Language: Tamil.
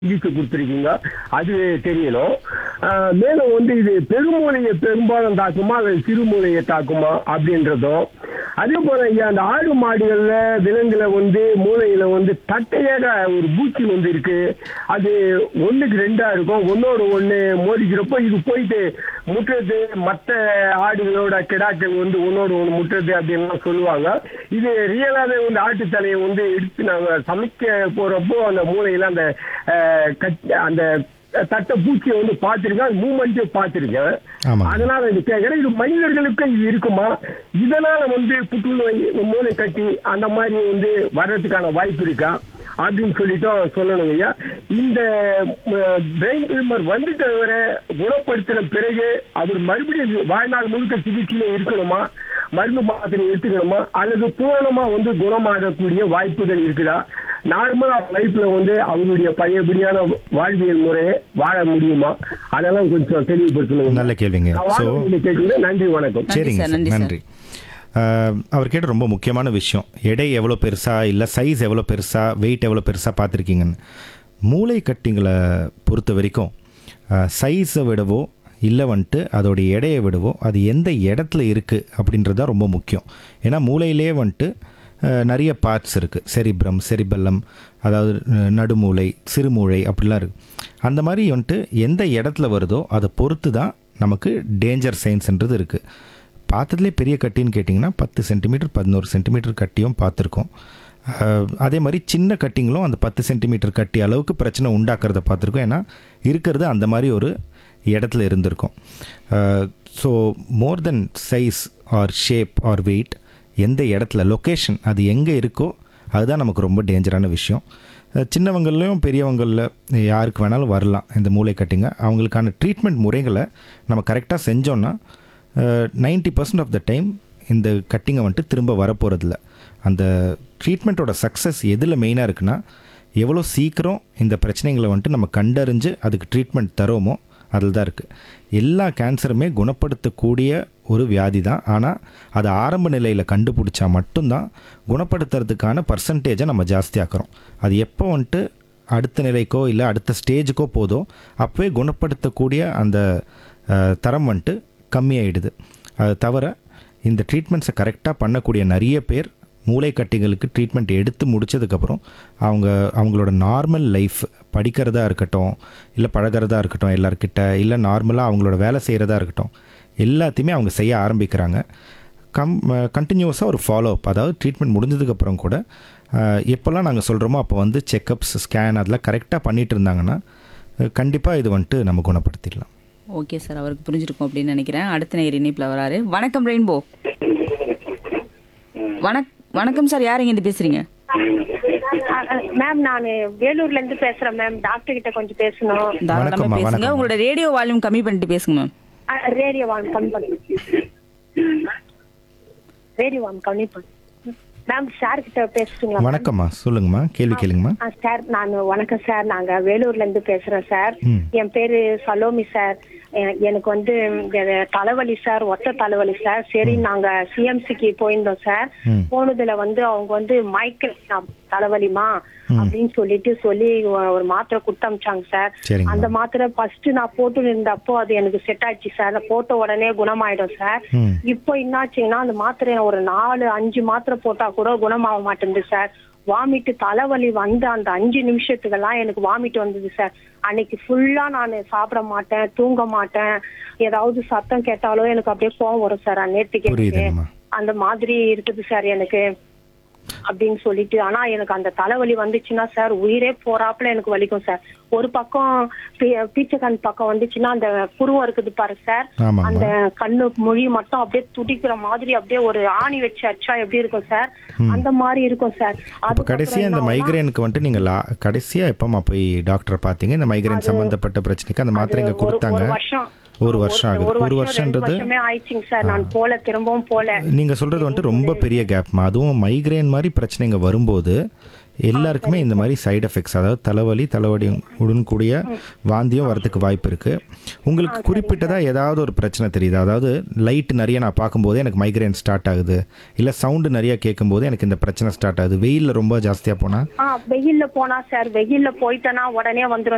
சிகிச்சை கொடுத்துருக்கீங்க அது தெரியணும் ஆஹ் மேலும் வந்து இது பெருமூளையை பெரும்பாலும் தாக்குமா அல்லது சிறுமூளையை தாக்குமா அப்படின்றதும் அதே போல ஐயா அந்த ஆடு மாடுகள்ல விலங்குல வந்து மூளையில வந்து தட்டையாக ஒரு பூச்சி வந்து இருக்கு அது ஒண்ணுக்கு ரெண்டா இருக்கும் ஒன்னோட ஒண்ணு மோதிக்கிறப்போ இது போயிட்டு முட்டுறது மற்ற ஆடுகளோட கிடாக்கள் வந்து ஒன்னோட ஒண்ணு முட்டுறது அப்படின்லாம் சொல்லுவாங்க இது ரியலாவே வந்து ஆட்டு தலையை வந்து எடுத்து நாங்க சமைக்க போறப்போ அந்த மூளையில அந்த அஹ், கட்- அந்த தட்டை பூச்சியை வந்து பார்த்திருக்கேன் மூமெண்ட்டே பார்த்திருக்கேன் ஆமாங்க. அதனால இது கேட்கறேன் இது மனிதர்களுக்கு இது இருக்குமா இதனால வந்து புற்றுநோய் மூளை கட்டி அந்த மாதிரி வந்து வர்றதுக்கான வாய்ப்பு இருக்கா அப்படின்னு சொல்லிட்டு சொல்லணும் ஐயா இந்த பிரெயின் டியூமர் வந்துட்ட வரை குணப்படுத்தின பிறகு அவர் மறுபடியும் வாழ்நாள் முழுக்க சிகிச்சையில இருக்கணுமா மருந்து மாத்திரை எடுத்துக்கணுமா அல்லது பூரணமா வந்து குணமாகக்கூடிய வாய்ப்புகள் இருக்குதா நார்மலா லைஃப்ல வந்து அவருடைய பழையபடியான வாழ்வியல் முறையை வாழ முடியுமா அதெல்லாம் கொஞ்சம் தெளிவுபடுத்தணும் நல்ல கேள்விங்க நான் ஸோ வானொலியில கேட்குறேன் நன்றி வணக்கம் நன்றி சரிங்க சார், சார் நன்றி சார். நன்றி ஆஹ், அவர் கேட்ட ரொம்ப முக்கியமான விஷயம் எடை எவ்வளோ பெருசா இல்லை சைஸ் எவ்வளோ பெருசா வெயிட் எவ்வளோ பெருசா பார்த்துருக்கீங்கன்னு மூளை கட்டிங்களை பொறுத்த வரைக்கும் சைஸை விடவோ இல்லை வந்துட்டு அதோடைய எடையை விடவோ அது எந்த இடத்துல இருக்குது அப்படின்றது தான் ரொம்ப முக்கியம் ஏன்னா மூளையிலே வந்துட்டு அஹ், நிறைய பார்ட்ஸ் இருக்குது செரிப்ரம் செரிபல்லம் அதாவது அஹ், நடுமூளை சிறுமூளை அப்படிலாம் இருக்குது அந்த மாதிரி வந்துட்டு எந்த இடத்துல வருதோ அதை பொறுத்து தான் நமக்கு டேஞ்சர் சைன்ஸ்ன்றது இருக்குது பார்த்ததுலேயே பெரிய கட்டின்னு கேட்டிங்கன்னா பத்து சென்டிமீட்டர் பதினோரு சென்டிமீட்டர் கட்டியும் பார்த்துருக்கோம் அஹ், அதே மாதிரி சின்ன கட்டிங்களும் அந்த பத்து சென்டிமீட்டர் கட்டி அளவுக்கு பிரச்சனை உண்டாக்குறத பார்த்துருக்கோம் ஏன்னா இருக்கிறது அந்த மாதிரி ஒரு இடத்துல இருந்திருக்கும் so more then size or shape or weight எந்த இடத்துல லொக்கேஷன் அது எங்கே இருக்கோ அதுதான் நமக்கு ரொம்ப டேஞ்சரான விஷயம் அஹ், சின்னவங்கள்லையும் பெரியவங்களில் யாருக்கு வேணாலும் வரலாம் இந்த மூளை கட்டிங்க அவங்களுக்கான ட்ரீட்மெண்ட் முறைகளை நம்ம கரெக்டாக செஞ்சோன்னா ninety percent of the time இந்த கட்டிங்கை வந்துட்டு திரும்ப வரப்போகிறதில்ல அந்த ட்ரீட்மெண்ட்டோட சக்ஸஸ் எதில் மெயினாக இருக்குன்னா எவ்வளோ சீக்கிரம் இந்த பிரச்சனைகளை வந்துட்டு நம்ம கண்டறிஞ்சு அதுக்கு ட்ரீட்மெண்ட் தரோமோ அதில் தான் இருக்குது எல்லா கேன்சருமே குணப்படுத்தக்கூடிய ஒரு வியாதி தான் ஆனால் அதை ஆரம்ப நிலையில் கண்டுபிடிச்சா மட்டும்தான் குணப்படுத்துறதுக்கான பர்சன்டேஜை நம்ம ஜாஸ்தியாக்குறோம் அது எப்போ வந்துட்டு அடுத்த நிலைக்கோ இல்லை அடுத்த ஸ்டேஜுக்கோ போதோ அப்போவே குணப்படுத்தக்கூடிய அந்த அஹ், தரம் வந்துட்டு கம்மியாயிடுது அது தவிர இந்த ட்ரீட்மெண்ட்ஸை கரெக்டாக பண்ணக்கூடிய நிறைய பேர் மூளைக்கட்டிகளுக்கு ட்ரீட்மெண்ட் எடுத்து முடிச்சதுக்கப்புறம் அவங்க அவங்களோட நார்மல் லைஃப் படிக்கிறதா இருக்கட்டும் இல்லை பழகிறதா இருக்கட்டும் எல்லார்கிட்ட இல்லை நார்மலாக அவங்களோட வேலை செய்கிறதா இருக்கட்டும் எல்லாத்தையுமே அவங்க செய்ய ஆரம்பிக்கிறாங்க கம் கண்டினியூஸாக ஒரு ஃபாலோ அப் அதாவது ட்ரீட்மெண்ட் முடிஞ்சதுக்கப்புறம் கூட அஹ், எப்போல்லாம் நாங்கள் சொல்கிறோமோ அப்போ வந்து செக்கப்ஸ் ஸ்கேன் அதெல்லாம் கரெக்டாக பண்ணிட்டு இருந்தாங்கன்னா கண்டிப்பாக இது வந்துட்டு நம்ம குணப்படுத்திடலாம் ஓகே சார் அவருக்கு புரிஞ்சிருக்கும் அப்படின்னு நினைக்கிறேன் அடுத்த நேர் இணைப்பில் வராரு வணக்கம் ரெயின்போ வணக் வணக்கம் சார் யார் இங்கேருந்து பேசுறீங்க மேம் நான் வேலூர்ல இருந்து பேசுறேன் மேம் டாக்டர் கிட்ட கொஞ்சம் பேசணும் தாராளமா வணக்கம்மா, பேசுங்க வணக்கம். உங்களோட ரேடியோ வால்யூம் கம்மி பண்ணிட்டு பேசுங்க மேம் ரேடியோ வாங்க கம்மி பண்ணு ரேடியோ வாங்க கம்மி பண்ணு மேம் சார் கிட்ட பேசுறீங்களா ma'am? வணக்கம்மா சொல்லுங்கம்மா கேள்வி கேளுங்கம்மா ஆ, சார் நான் வணக்கம் சார் நாங்க வேலூர்ல இருந்து பேசுறேன் சார் ம். என் பேரு சலோமி சார் எ- எனக்கு வந்து இந்த தலைவலி சார் ஒத்த தலைவலி சார் சரி நாங்க சிஎம்சிக்கு போயிருந்தோம் சார் ம். போனதுல வந்து அவங்க வந்து மைக்கேல் தலைவலிமா அப்படின்னு சொல்லிட்டு சொல்லி ஒ- ஒரு மாத்திரை கொடுத்து அமிச்சாங்க சார் சரிங்கம்மா. அந்த மாத்திரை ஃபர்ஸ்ட் நான் போட்டு இருந்தப்போ அது எனக்கு செட் ஆயிடுச்சு சார் நான் போட்ட உடனே குணமாயிடும் சார் ம். இப்போ என்னாச்சுங்கன்னா அந்த மாத்திரை ஒரு நாலு அஞ்சு மாத்திரை போட்டா கூட குணமாக மாட்டேங்குது சார் வாமிட்டு தலைவலி வந்து அந்த அஞ்சு நிமிஷத்துக்கெல்லாம் எனக்கு வாமிட் வந்தது சார் அன்னைக்கு ஃபுல்லா நான் சாப்பிட மாட்டேன் தூங்க மாட்டேன் ஏதாவது சத்தம் கேட்டாலோ எனக்கு அப்படியே கோவம் வரும் சார் நேற்றுக்கு எனக்கு புரியுதுங்கம்மா. அந்த மாதிரி இருக்குது சார் எனக்கு அப்படின்னு சொல்லிட்டு ஆனா எனக்கு அந்த தலைவலி வந்துச்சுன்னா சார் உயிரே போறாப்புல எனக்கு வலிக்கும் சார் ஒரு பக்கம் பீ- பீச்சக்கண் பக்கம் வந்துச்சுன்னா அந்த புருவம் இருக்குது பாரு சார் ஆமாம்மா. அந்த கண்ணு மொழி மட்டும் அப்படியே துடிக்கிற மாதிரி அப்படியே ஒரு ஆணி வச்சு அடிச்சா எப்படி இருக்கும் சார் அந்த மாதிரி இருக்கும் சார் இப்போ அதுக்கப்புறம் கடைசியாக இந்த என்ன ஆகும்னா, மைக்ரேனுக்கு வந்துட்டு நீங்கள் லா கடைசியாக எப்போம்மா போய் டாக்டரை பார்த்தீங்க இந்த மைக்ரேன் சம்மந்தப்பட்ட பிரச்சனைக்கு அந்த மாத்திரைங்க ஒரு- கொடுத்தாங்க ஒரு வருஷம் ஒரு வருஷம் ஆகுது ஒரு ரெண்டு வருஷன்றது வருஷமே ஆயிடுச்சுங்க சார் நான் போல திரும்பவும் போல நீங்கள் சொல்கிறது வந்துட்டு ரொம்ப பெரிய கேப்மா அதுவும் மைக்ரேன் மாதிரி பிரச்சனைங்க வரும்போது எல்லாருக்குமே இந்த மாதிரி சைடு எஃபெக்ட்ஸ் அதாவது தலைவலி தலைவலி உடன் கூடிய வாந்தியும் வரதுக்கு வாய்ப்பு இருக்குது உங்களுக்கு குறிப்பிட்டதாக ஏதாவது ஒரு பிரச்சனை தெரியுது அதாவது லைட் நிறைய நான் பார்க்கும்போது எனக்கு மைக்ரேன் ஸ்டார்ட் ஆகுது இல்லை சவுண்டு நிறைய கேட்கும்போது எனக்கு இந்த பிரச்சனை ஸ்டார்ட் ஆகுது வெயிலில் ரொம்ப ஜாஸ்தியாக போனால் ஆ வெயில்ல போனா சார் வெயில்ல போயிட்டேன்னா உடனே வந்துரும்